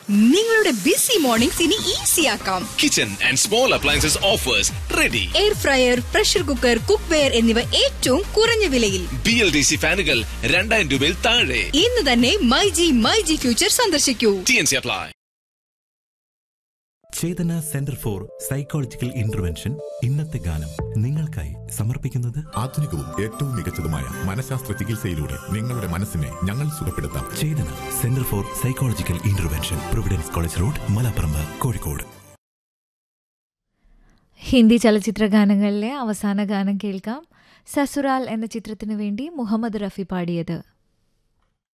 നിങ്ങളുടെ busy mornings ഇനി easy ആക്കാം kitchen and small appliances offers ready air fryer pressure cooker cookware എന്നിവ ഏറ്റവും കുറഞ്ഞ വിലയിൽ ബി എൽ ഡി സി ഫാനുകൾ രണ്ടായിരം രൂപയിൽ താഴെ ഇന്ന് തന്നെ My G My G future സന്ദർശിക്കൂ T N C apply Chetana centre for psychological intervention ഇന്നത്തെ ഗാനം നിങ്ങൾക്കായി സമർപ്പിക്കുന്നത് ആധുനികവും ഏറ്റവും മികച്ചതുമായ മനഃശാസ്ത്ര ചികിത്സയിലൂടെ നിങ്ങളുടെ മനസ്സിനെ ഞങ്ങൾ സുഖപ്പെടുത്താം Chetana centre for psychological intervention Providence College Road Malaparamba Kozhikode Hindi ചലച്ചിത്ര ഗാനങ്ങളിലെ അവസാന ഗാനം കേൾക്കാം സസുറാൽ എന്ന ചിത്രത്തിനു വേണ്ടി മുഹമ്മദ് റഫി പാടിയത്